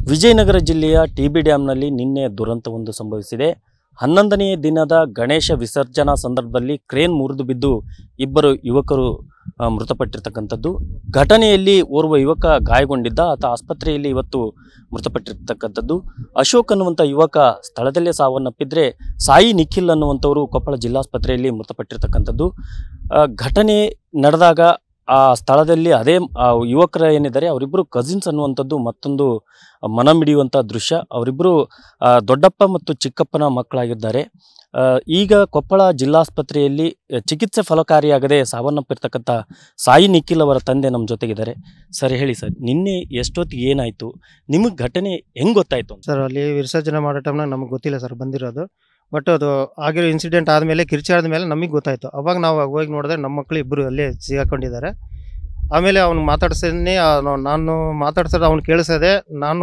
ವಿಜಯನಗರ ಜಿಲ್ಲೆಯ T B ಡ್ಯಾಂನಲ್ಲಿ ನಿನ್ನೆ ದುರಂತವೊಂದು ಸಂಭವಿಸಿದೆ ಹನ್ನೊಂದನೇ ದಿನದ ಗಣೇಶ ವಿಸರ್ಜನಾ ಸಂದರ್ಭದಲ್ಲಿ ಕ್ರೇನ್ ಮುರಿದು ಬಿದ್ದು ಇಬ್ಬರು ಯುವಕರು ಆ, ಮೃತಪಟ್ಟಿರ್ತಕ್ಕಂಥದ್ದು ಘಟನೆಯಲ್ಲಿ ಓರ್ವ ಯುವಕ ಗಾಯಗೊಂಡಿದ್ದ ಆತ ಆಸ್ಪತ್ರೆಯಲ್ಲಿ ಇವತ್ತು ಮೃತಪಟ್ಟಿರ್ತಕ್ಕಂಥದ್ದು ಅಶೋಕ್ ಅನ್ನುವಂಥ ಯುವಕ ಸ್ಥಳದಲ್ಲೇ ಸಾವನ್ನಪ್ಪಿದ್ರೆ ಸಾಯಿ ನಿಖಿಲ್ ಅನ್ನುವಂಥವರು ಕೊಪ್ಪಳ ಜಿಲ್ಲಾಸ್ಪತ್ರೆಯಲ್ಲಿ ಮೃತಪಟ್ಟಿರ್ತಕ್ಕಂಥದ್ದು ಆ, ಘಟನೆ ನಡೆದಾಗ ಆ ಸ್ಥಳದಲ್ಲಿ ಅದೇ ಆ ಯುವಕರ ಏನಿದ್ದಾರೆ ಅವರಿಬ್ಬರು ಕಸಿನ್ಸ್ ಅನ್ನುವಂಥದ್ದು ಮತ್ತೊಂದು ಮನ ಮಿಡಿಯುವಂಥ ದೃಶ್ಯ ಅವರಿಬ್ಬರು ಆ, ದೊಡ್ಡಪ್ಪ ಮತ್ತು ಚಿಕ್ಕಪ್ಪನ ಮಕ್ಕಳಾಗಿದ್ದಾರೆ ಆ, ಈಗ ಕೊಪ್ಪಳ ಜಿಲ್ಲಾಸ್ಪತ್ರೆಯಲ್ಲಿ ಚಿಕಿತ್ಸೆ ಫಲಕಾರಿಯಾಗದೆ ಸಾವನ್ನಪ್ಪಿರ್ತಕ್ಕಂಥ ಸಾಯಿ ನಿಖಿಲ್ ಅವರ ತಂದೆ ನಮ್ಮ ಜೊತೆಗಿದ್ದಾರೆ ಸರ್ ಹೇಳಿ ಸರ್ ನಿನ್ನೆ ಎಷ್ಟೊತ್ತಿಗೆ ಏನಾಯಿತು ನಿಮಗೆ ಘಟನೆ ಹೆಂಗೆ ಗೊತ್ತಾಯಿತು ಅಂತ ಸರ್ ಅಲ್ಲಿ ವಿಸರ್ಜನೆ ಮಾಡೋ ಟೈಮ್ನಾಗ ನಮಗೆ ಗೊತ್ತಿಲ್ಲ ಸರ್ ಬಂದಿರೋದು ಬಟ್ ಅದು ಆಗಿರೋ ಇನ್ಸಿಡೆಂಟ್ ಆದಮೇಲೆ ಕಿರ್ಚಾಡಿದ ಮೇಲೆ ನಮಗೆ ಗೊತ್ತಾಯಿತು ಅವಾಗ ನಾವು ಹೋಗಿ ನೋಡಿದ್ರೆ ನಮ್ಮ ಮಕ್ಕಳು ಇಬ್ಬರು ಅಲ್ಲೇ ಸಿಗಾಕೊಂಡಿದ್ದಾರೆ ಆಮೇಲೆ ಅವ್ನು ಮಾತಾಡ್ಸೇನೆ ನಾನು ಮಾತಾಡ್ಸೋದು ಅವ್ನು ಕೇಳಿಸದೆ ನಾನು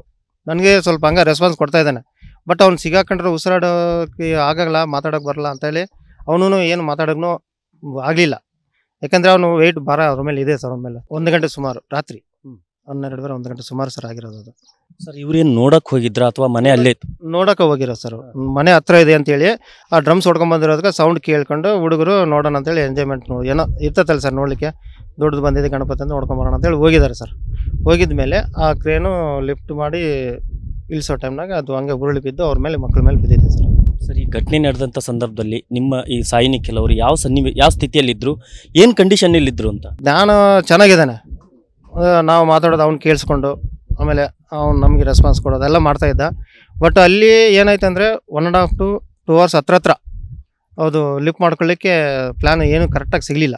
ನನಗೆ ಸ್ವಲ್ಪ ಹಂಗೆ ರೆಸ್ಪಾನ್ಸ್ ಕೊಡ್ತಾ ಇದ್ದಾನೆ ಬಟ್ ಅವ್ನು ಸಿಗಾಕೊಂಡ್ರೆ ಉಸಿರಾಡೋಕ್ಕೆ ಆಗಲ್ಲ ಮಾತಾಡೋಕೆ ಬರಲ್ಲ ಅಂತೇಳಿ ಅವನು ಏನು ಮಾತಾಡೋಕ್ಕೂ ಆಗಲಿಲ್ಲ ಯಾಕಂದರೆ ಅವನು ವೆಯ್ಟ್ ಭಾರ ಅವ್ರ ಮೇಲೆ ಇದೆ ಸರ್ ಅವ್ರ ಮೇಲೆ ಒಂದು ಗಂಟೆ ಸುಮಾರು ರಾತ್ರಿ ಹ್ಮ್. ಹನ್ನೆರಡು ಬೇರೆ ಒಂದು ಗಂಟೆ ಸುಮಾರು ಸರ್ ಆಗಿರೋದು ಅದು ಸರ್ ಇವ್ರೇನು ನೋಡಕ್ಕೆ ಹೋಗಿದ್ರಾ ಅಥವಾ ಮನೆ ಅಲ್ಲೇ ಇತ್ತು ನೋಡಕ್ಕೆ ಹೋಗಿರೋ ಸರ್ ಮನೆ ಹತ್ರ ಇದೆ ಅಂತೇಳಿ ಆ ಡ್ರಮ್ಸ್ ಹೊಡ್ಕೊಂಡ್ ಬಂದಿರೋದಕ್ಕೆ ಸೌಂಡ್ ಕೇಳ್ಕೊಂಡು ಹುಡುಗರು ನೋಡೋಣ ಅಂತೇಳಿ ಎಂಜಾಯ್ಮೆಂಟ್ ನೋಡಿ ಏನೋ ಇರ್ತೈತಲ್ಲ ಸರ್ ನೋಡಲಿಕ್ಕೆ ದೊಡ್ಡದು ಬಂದಿದೆ ಗಣಪತಿ ಅಂತ ನೋಡ್ಕೊಂಡ್ ಬರೋಣ ಅಂತೇಳಿ ಹೋಗಿದ್ದಾರೆ ಸರ್ ಹೋಗಿದ ಮೇಲೆ ಆ ಕ್ರೇನು ಲಿಫ್ಟ್ ಮಾಡಿ ಇಳಿಸೋ ಟೈಮ್ನಾಗ ಅದು ಹಂಗೆ ಉರುಳಿ ಬಿದ್ದು ಅವ್ರ ಮೇಲೆ ಮಕ್ಕಳ ಮೇಲೆ ಬಿದ್ದಿದೆ ಸರ್ ಸರ್ ಈ ಘಟನೆ ನಡೆದಂಥ ಸಂದರ್ಭದಲ್ಲಿ ನಿಮ್ಮ ಈ ಸಾಯಿ ನಿಖಿಲ್ ಅವರು ಯಾವ ಸನ್ನಿವೇ ಯಾವ ಸ್ಥಿತಿಯಲ್ಲಿದ್ದರು ಏನು ಕಂಡೀಷನ್ನಲ್ಲಿದ್ದರು ಅಂತ ಜ್ಞಾನ ಚೆನ್ನಾಗಿದ್ದಾನೆ ಆ, ನಾವು ಮಾತಾಡೋದು ಅವ್ನು ಕೇಳಿಸ್ಕೊಂಡು ಆಮೇಲೆ ಅವ್ನು ನಮಗೆ ರೆಸ್ಪಾನ್ಸ್ ಕೊಡೋದು ಎಲ್ಲ ಮಾಡ್ತಾ ಇದ್ದ ಬಟ್ ಅಲ್ಲಿ ಏನಾಯ್ತು ಅಂದರೆ one and half to two hours ಹತ್ರ ಹತ್ರ ಅದು ಲಿಫ್ಟ್ ಮಾಡ್ಕೊಳ್ಳಿಕ್ಕೆ ಪ್ಲ್ಯಾನ್ ಏನು ಕರೆಕ್ಟಾಗಿ ಸಿಗಲಿಲ್ಲ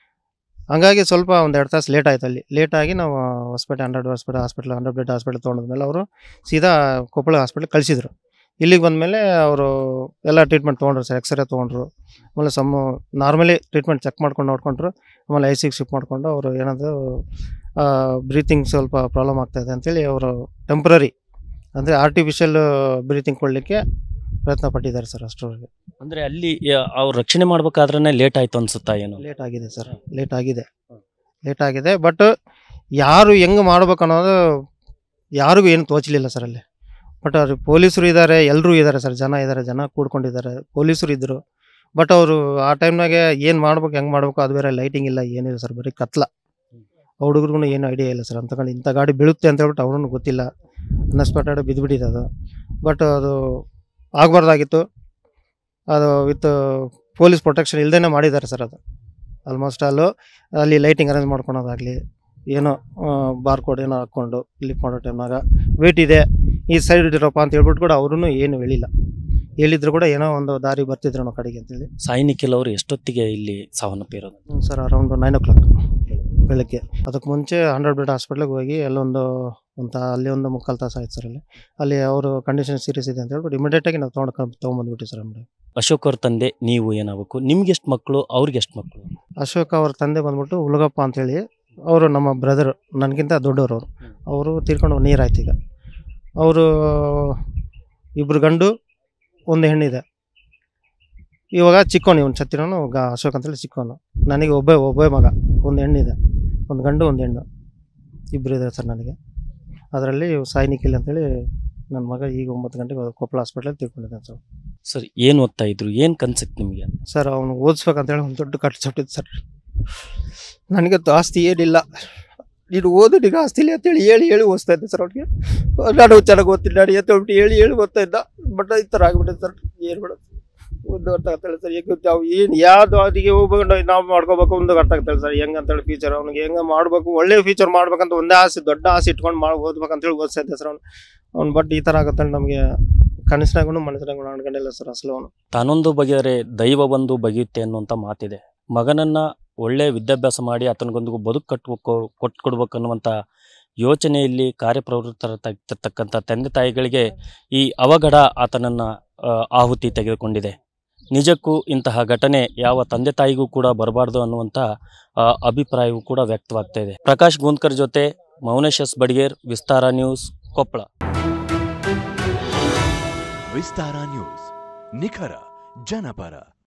ಹಂಗಾಗಿ ಸ್ವಲ್ಪ ಒಂದು ಎರಡು ತಾಸು ಲೇಟ್ ಆಯ್ತು ಅಲ್ಲಿ ಲೇಟಾಗಿ ನಾವು hospital hundred hospital hospital hundred bed hospital ತೊಗೊಂಡ್ಮೇಲೆ ಅವರು ಸೀದಾ ಕೊಪ್ಪಳ ಹಾಸ್ಪಿಟ್ಲ್ ಕಳಿಸಿದ್ರು ಇಲ್ಲಿಗೆ ಬಂದಮೇಲೆ ಅವರು ಎಲ್ಲ ಟ್ರೀಟ್ಮೆಂಟ್ ತೊಗೊಂಡ್ರು ಸರ್ ಎಕ್ಸ್ರೇ ತೊಗೊಂಡ್ರು ಆಮೇಲೆ ಸಮ್ಮ ನಾರ್ಮಲಿ ಟ್ರೀಟ್ಮೆಂಟ್ ಚೆಕ್ ಮಾಡ್ಕೊಂಡು ನೋಡ್ಕೊಂಡ್ರು ಆಮೇಲೆ ಐ ಸಿಗೆ ಶಿಫ್ಟ್ ಮಾಡಿಕೊಂಡು ಅವರು ಏನಾದರೂ ಬ್ರೀತಿಂಗ್ ಸ್ವಲ್ಪ ಪ್ರಾಬ್ಲಮ್ ಆಗ್ತಾಯಿದೆ ಅಂತೇಳಿ ಅವರು ಟೆಂಪ್ರರಿ ಅಂದರೆ ಆರ್ಟಿಫಿಷಿಯಲ್ ಬ್ರೀತಿಂಗ್ ಕೊಡಲಿಕ್ಕೆ ಪ್ರಯತ್ನ ಪಟ್ಟಿದ್ದಾರೆ ಸರ್ ಅಷ್ಟರವರೆಗೆ ಅಂದರೆ ಅಲ್ಲಿ ಅವ್ರು ರಕ್ಷಣೆ ಮಾಡ್ಬೇಕಾದ್ರೆ ಲೇಟ್ ಆಯಿತು ಅನ್ಸುತ್ತಾ ಏನು ಲೇಟ್ ಆಗಿದೆ ಸರ್ ಲೇಟ್ ಆಗಿದೆ ಲೇಟ್ ಆಗಿದೆ ಬಟ್ ಯಾರು ಹೆಂಗೆ ಮಾಡ್ಬೇಕು ಅನ್ನೋದು ಯಾರಿಗೂ ಏನು ತೋಚಲಿಲ್ಲ ಸರ್ ಅಲ್ಲಿ ಬಟ್ ಅವ್ರು ಪೊಲೀಸರು ಇದ್ದಾರೆ ಎಲ್ಲರೂ ಇದ್ದಾರೆ ಸರ್ ಜನ ಇದ್ದಾರೆ ಜನ ಕೂಡ್ಕೊಂಡಿದ್ದಾರೆ ಪೊಲೀಸರು ಇದ್ದರು ಬಟ್ ಅವರು ಆ ಟೈಮ್ನಾಗೆ ಏನು ಮಾಡ್ಬೇಕು ಹೆಂಗೆ ಮಾಡ್ಬೇಕು ಅದು ಬೇರೆ ಲೈಟಿಂಗ್ ಇಲ್ಲ ಏನಿಲ್ಲ ಸರ್ ಬರೀ ಕತ್ಲ ಹುಡುಗರಿಗೂ ಏನು ಐಡಿಯಾ ಇಲ್ಲ ಸರ್ ಅಂತ ಇಂಥ ಗಾಡಿ ಬೀಳುತ್ತೆ ಅಂತ ಹೇಳ್ಬಿಟ್ಟು ಅವ್ರಿಗೂ ಗೊತ್ತಿಲ್ಲ ಅನ್ಎಕ್ಸ್ಪೆಕ್ಟೆಡ್ ಬಿದ್ದುಬಿಟ್ಟಿದೆ ಅದು ಬಟ್ ಅದು ಆಗಬಾರ್ದಾಗಿತ್ತು ಅದು ವಿತ್ ಪೊಲೀಸ್ ಪ್ರೊಟೆಕ್ಷನ್ ಇಲ್ದೇ ಮಾಡಿದ್ದಾರೆ ಸರ್ ಅದು ಆಲ್ಮೋಸ್ಟ್ ಅಲ್ಲೂ ಅಲ್ಲಿ ಲೈಟಿಂಗ್ ಅರೇಂಜ್ ಮಾಡ್ಕೊಳೋದಾಗಲಿ ಏನೋ ಬಾರ್ ಕೋಡ್ ಏನೋ ಹಾಕ್ಕೊಂಡು ಲಿಫ್ಟ್ ಮಾಡೋ ಟೈಮ್ನಾಗ ವೇಟ್ ಇದೆ ಈ ಸೈಡ್ ಇಟ್ಟಿರಪ್ಪ ಅಂತ ಹೇಳ್ಬಿಟ್ಟು ಕೂಡ ಅವ್ರೂ ಏನು ಹೇಳಿಲ್ಲ ಹೇಳಿದ್ರು ಕೂಡ ಏನೋ ಒಂದು ದಾರಿ ಬರ್ತಿದ್ರು ಅನ್ನೋ ಕಡೆಗೆ ಅಂತೇಳಿ ಸಾಯಿ ನಿಖಿಲ್ ಅವರು ಎಷ್ಟೊತ್ತಿಗೆ ಇಲ್ಲಿ ಸಾವನ್ನಪ್ಪಿರೋದು sir around nine o'clock ಬೆಳಗ್ಗೆ ಅದಕ್ಕೆ ಮುಂಚೆ ಹಂಡ್ರೆಡ್ ಬೆಡ್ ಹಾಸ್ಪಿಟ್ಲಿಗೆ ಹೋಗಿ ಅಲ್ಲೊಂದು ಒಂದು ಅಲ್ಲಿ ಒಂದು ಮುಕ್ಕಾಲು ತಾಸು ಆಯ್ತು ಸರ್ ಅಲ್ಲಿ ಅಲ್ಲಿ ಅವರು ಕಂಡೀಷನ್ ಸೀರಿಯಸ್ ಇದೆ ಅಂತ ಹೇಳ್ಬಿಟ್ಟು ಇಮಿಡಿಯೇಟಾಗಿ ನಾವು ತೊಗೊಂಡು ತೊಗೊಂಬಂದ್ಬಿಟ್ಟು ಸರ್ ನಮಗೆ ಅಶೋಕ್ ಅವ್ರ ತಂದೆ ನೀವು ಏನಾಗಬೇಕು ನಿಮ್ಗೆ ಎಷ್ಟು ಮಕ್ಕಳು ಅವ್ರಿಗೆ ಎಷ್ಟು ಮಕ್ಕಳು ಅಶೋಕ್ ಅವ್ರ ತಂದೆ ಬಂದ್ಬಿಟ್ಟು ಉಲಗಪ್ಪ ಅಂತೇಳಿ ಅವರು ನಮ್ಮ ಬ್ರದರ್ ನನಗಿಂತ ದೊಡ್ಡವರು ಅವರು ಅವರು ತೀರ್ಕೊಂಡು ನೀರು ಆಯ್ತು ಈಗ ಅವರು ಇಬ್ಬರು ಗಂಡು ಒಂದು ಹೆಣ್ಣಿದೆ ಇವಾಗ ಚಿಕ್ಕವನು ಇವನು ಛತ್ತಿರೋನು ಗ ಅಶೋಕ್ ಅಂತೇಳಿ ಚಿಕ್ಕವನು ನನಗೆ ಒಬ್ಬ ಒಬ್ಬ ಮಗ ಒಂದು ಹೆಣ್ಣಿದೆ ಒಂದು ಗಂಡು ಒಂದು ಹೆಣ್ಣು ಇಬ್ಬರು ಇದ್ದಾರೆ ಸರ್ ನನಗೆ ಅದರಲ್ಲಿ ಸಾಯಿ ನಿಖಿಲ್ ಅಂತೇಳಿ ನನ್ನ ಮಗ ಈಗ ಒಂಬತ್ತು ಗಂಟೆಗೆ ಕೊಪ್ಪಳ ಹಾಸ್ಪಿಟ್ಲಲ್ಲಿ ತಿಳ್ಕೊಂಡಿದ್ದಾನೆ ಸರ್ ಸರ್ ಏನು ಓದ್ತಾ ಇದ್ರು ಏನು ಕನ್ಸೆಪ್ಟ್ ನಿಮಗೆ ಅಂತ ಸರ್ ಅವನು ಓದಿಸ್ಬೇಕಂತೇಳಿ ಒಂದು ದೊಡ್ಡ ಕಟ್ಸಬಿಟ್ಟಿದ್ದು ಸರ್ ನನಗೆ ಆಸ್ತಿ ಏನಿಲ್ಲ ನೀನು ಓದು ನಿನಗೆ ಆಸ್ತಿ ಇಲ್ಲ ಅಂತೇಳಿ ಹೇಳಿ ಹೇಳಿ ಓದಿಸ್ತಾ ಇದ್ದೆ ಸರ್ ಅವ್ನಿಗೆ ನಾನು ಚೆನ್ನಾಗಿ ಓದ್ತೀನಿ ನಾನು ಅಂತ ಹೇಳ್ಬಿಟ್ಟು ಹೇಳಿ ಹೇಳಿ ಓದ್ತಾ ಇದ್ದ ಬಟ್ ಈ ಥರ ಆಗ್ಬಿಟ್ಟಿದೆ ಸರ್ ಏನು ಮಾಡೋದು ಒಂದು ಅರ್ಥ ಆಗ್ತಾಯಿಲ್ಲ ಸರ್ ಹೆಂಗೆ ನಾವು ಏನು ಯಾವ್ದು ಅದಕ್ಕೆ ಹೋಗ್ಬೇಕು ನಾವು ಮಾಡ್ಕೋಬೇಕು ಒಂದು ಅರ್ಥ ಆಗ್ತಾಯಿಲ್ಲ ಸರ್ ಹೆಂಗೆ ಅಂತೇಳಿ ಫ್ಯೂಚರ್ ಅವ್ನಿಗೆ ಹೆಂಗೆ ಮಾಡಬೇಕು ಒಳ್ಳೆ ಫ್ಯೂಚರ್ ಮಾಡ್ಬೇಕಂತ ಒಂದೇ ಆಸೆ ದೊಡ್ಡ ಆಸೆ ಇಟ್ಕೊಂಡು ಮಾಡಿ ಓದ್ಬೇಕಂತೇಳಿ ಓದಿಸ್ತಾ ಇದ್ದೆ ಸರ್ ಅವ್ನು ಅವ್ನು ಬಟ್ ಈ ಥರ ಆಗುತ್ತೆ ನಮಗೆ ಕನಸಿನಾಗೂ ಮನಸ್ಸಿನಾಗೂ ಅನ್ಕೊಂಡಿಲ್ಲ ಸರ್ ಅಸಲು ಅವನು ತಾನೊಂದು ಬಗೆದರೆ ದೈವ ಬಂದು ಬಗೆಯುತ್ತೆ ಅನ್ನುವಂಥ ಮಾತಿದೆ ಮಗನನ್ನ ಒಳ್ಳೆ ವಿದ್ಯಾಭ್ಯಾಸ ಮಾಡಿ ಆತನಿಗೊಂದು ಬದುಕು ಕಟ್ಟಬೇಕು ಕೊಟ್ಕೊಡ್ಬೇಕು ಅನ್ನುವಂಥ ಯೋಚನೆಯಲ್ಲಿ ಕಾರ್ಯಪ್ರವೃತ್ತರಾಗಿರ್ತಕ್ಕಂಥ ತಂದೆ ತಾಯಿಗಳಿಗೆ ಈ ಅವಘಡ ಆತನನ್ನು ಆಹುತಿ ತೆಗೆದುಕೊಂಡಿದೆ ನಿಜಕ್ಕೂ ಇಂತಹ ಘಟನೆ ಯಾವ ತಂದೆ ತಾಯಿಗೂ ಕೂಡ ಬರಬಾರ್ದು ಅನ್ನುವಂಥ ಆ, ಅಭಿಪ್ರಾಯವೂ ಕೂಡ ವ್ಯಕ್ತವಾಗ್ತಾ ಇದೆ ಪ್ರಕಾಶ್ ಗೂಂದ್ಕರ್ ಜೊತೆ Mounesh S Badiger Vistara news Koppal Vistara news ನಿಖರ ಜನಪರ